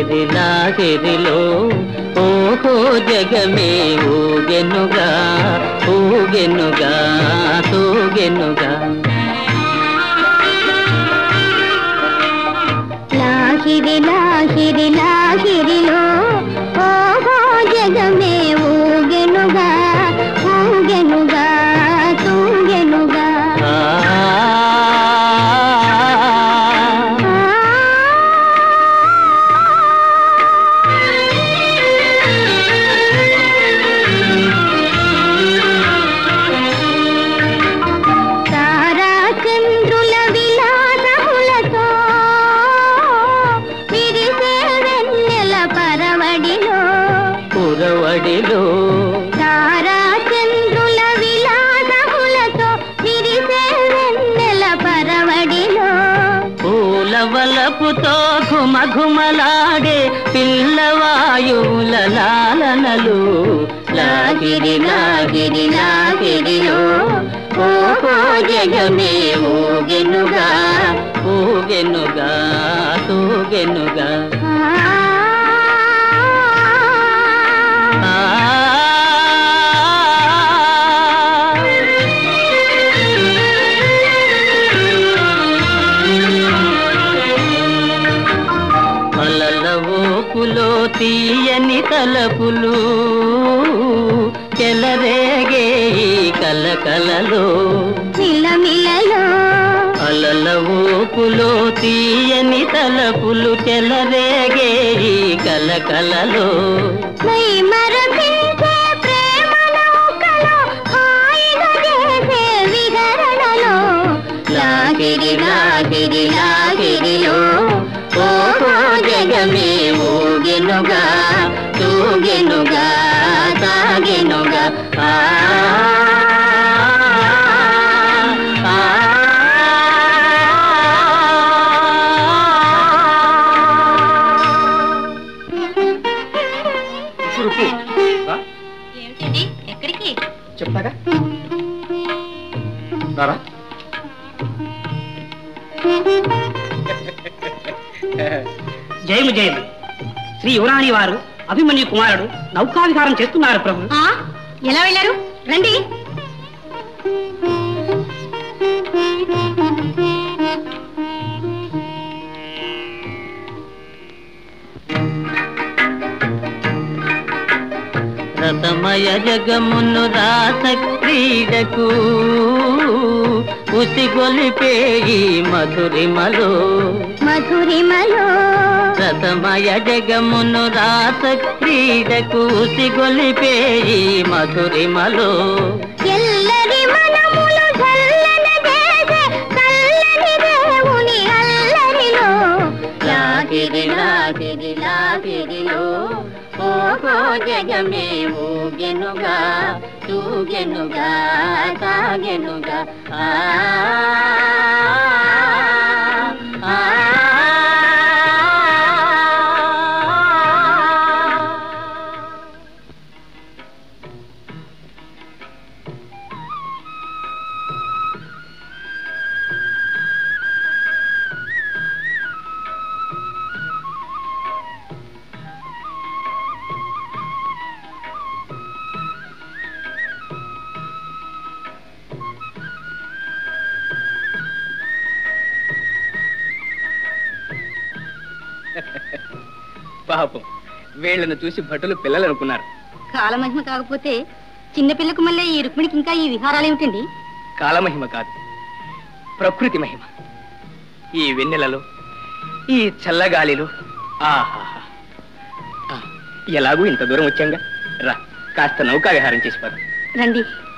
లాహిరి లాహిరిలో ఓహో జగమే ఊగెనుగా ఊగెనుగా తూగెనుగా లాహిరి లాహిరి లాహిరిలో ఓహో జగమే ఊగెనుగా ఊగెనుగా తూగెనుగా ఆ తారా చంద్రుల విలాసములతో విరిసే వెన్నెల పరవడిలో పురవడిలో తారా చంద్రుల విలాసములతో విరిసే వెన్నెల పరవడిలో పూల వలపుతో ఘుమఘుమలాడే పిల్లవాయువుల లాలనలు లాగిరి లాగిరి లాగిరిలో ఓహో జగమే ఊగెనుగా ఊగెనుగా తూగెనుగా ఆ ఆ అలల ఊపులో తీయని తలపులు చెలరేగే ఈ కలకలలో మిలమిలలో అలల ఊపులో తీయని తలపులు చెలరేగే ఈ కలకలలో మై మరపించే ప్రేమ నౌకలో హాయిగా చేసే విహరణలో లాగిరి లాగిరి లాగిరిలో ఓహో జగమే ఊగెనుగా తూగెనుగా సాగెనుగా ఆ ఆ, రుకు రా, ఏమిటండి ఎక్కడికి చెప్తాగా రారా జయము జయము శ్రీ యువరాణి వారు అభిమన్యు కుమారుడు నౌకావిహారం చేస్తున్నారు ప్రభు ఎలా వెళ్ళారు రండి రసమయ జగమును రాస క్రీడకు ఉసిగొలిపే ఈ మధురిమలో మధురిమలో రసమయ జగమును రాస క్రీడకు ఉసిగొలిపే ఈ మధురిమలో ఎల్లరి మనములు చల్లని చేసే చల్లని దేవుని అల్లరిలో లాగిరి లాగిరి లాగిరిలో ఓహో జగమే ఊగెనుగా తూగెనుగా సాగెనుగా ఆ ఆ, ఆ. పాపం వీళ్ళను చూసి భటులు పిల్లలు అనుకున్నారు కాలమహిమ కాకపోతే చిన్నపిల్లకు మళ్ళీ ఈ రుక్మిణికి ఇంకా ఈ విహారాలు ఏమిటండి కాలమహిమ కాదు ప్రకృతి మహిమ ఈ వెన్నెలలో ఈ చల్లగాలిలో ఆహాహా ఆ, ఎలాగూ ఇంత దూరం వచ్చాంగా రా కాస్త నౌకా విహారం చేసి పద రండి